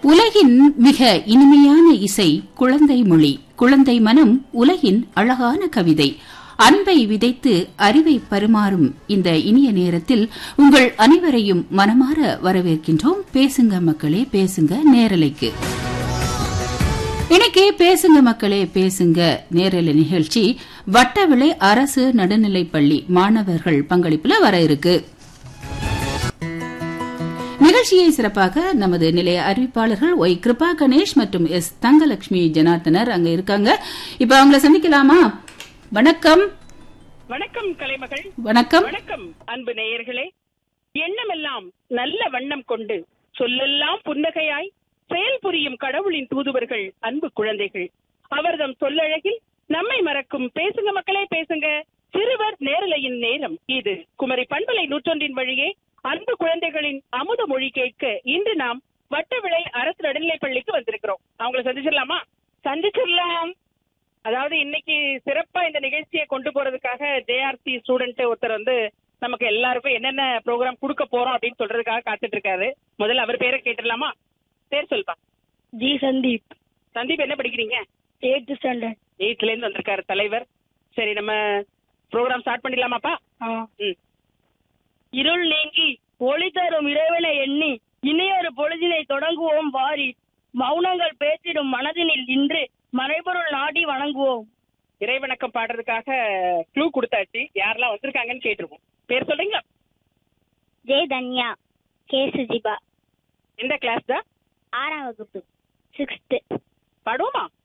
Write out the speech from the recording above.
உலகின் மிக இனிமையான இசை குழந்தை மொழி குழந்தை மனம் உலகின் அழகான கவிதை அன்பை விதைத்து அறிவை பரிமாறும் இந்த இனிய நேரத்தில் உங்கள் அனைவரையும் மனமாற வரவேற்கின்றோம் பேசுங்க மக்களே பேசுங்க நேரலைக்கு இன்னைக்கு பேசுங்க மக்களே பேசுங்க நேரலை நிகழ்ச்சி வட்டவிளை அரசு நடுநிலைப்பள்ளி மாணவர்கள் பங்களிப்புல வர இருக்கு நிகழ்ச்சியை சிறப்பாக நமது நிலைய அறிவிப்பாளர்கள் ஒய் கிருபா கணேஷ் மற்றும் எஸ் தங்கலட்சுமி ஜனார்த்தனர் அங்க இருக்காங்க இப்ப அவங்கள சந்திக்கலாமா வணக்கம் வணக்கம் கலைமகள் வணக்கம் வணக்கம் அன்பு நேயர்களே எண்ணமெல்லாம் நல்ல வண்ணம் கொண்டு சொல்லெல்லாம் புன்னகையாய் செயல் புரியும் கடவுளின் தூதுவர்கள் அன்பு குழந்தைகள் அவர்தம் சொல்லழகில் நம்மை மறக்கும் பேசுங்க மக்களே பேசுங்க சிறுவர் நேரலையின் நேரம் இது குமரி பண்பலை நூற்றொன்றின் வழியே அன்பு குழந்தைகளின் அமுத மொழி கேட்க இன்று நாம் வட்டவிளை அரசு நடுநிலைப் பள்ளிக்கு வந்திருக்கிறோம் அவங்கள சந்திச்சிடலாமா சந்திச்சிடலாம் அதாவது இன்னைக்கு சிறப்பா இந்த நிகழ்ச்சியை கொண்டு போறதுக்காக ஜேஆர்சி ஸ்டூடெண்ட் ஒருத்தர் வந்து நமக்கு எல்லாருக்கும் என்னென்ன ப்ரோக்ராம் கொடுக்க போறோம் அப்படின்னு சொல்றதுக்காக காத்துட்டு இருக்காரு முதல்ல அவர் பேரை கேட்டுடலாமா பேர் சொல்பா ஜி சந்தீப் சந்தீப் என்ன படிக்கிறீங்க எயித்து ஸ்டாண்டர்ட் எயித்துல இருந்து வந்திருக்காரு தலைவர் சரி நம்ம ப்ரோக்ராம் ஸ்டார்ட் பண்ணிடலாமாப்பா ம் இருள் நீங்கி ஒளி தரும் இறைவனை எண்ணி இனியொரு பொழுதினை தொடங்குவோம் வாரி மௌனங்கள் பேசிடும் மனதினில் இன்று மறைபொருள் நாடி வணங்குவோம் இறைவணக்கம் பாடுறதுக்காக க்ளூ கொடுத்தாச்சு யாரெல்லாம் வந்திருக்காங்கன்னு கேட்டிருக்கோம் பேர் சொல்றீங்களா ஜெய் தன்யா கே சுஜிபா எந்த கிளாஸ் தான் ஆறாம் வகுப்பு சிக்ஸ்த்து பாடுவோமா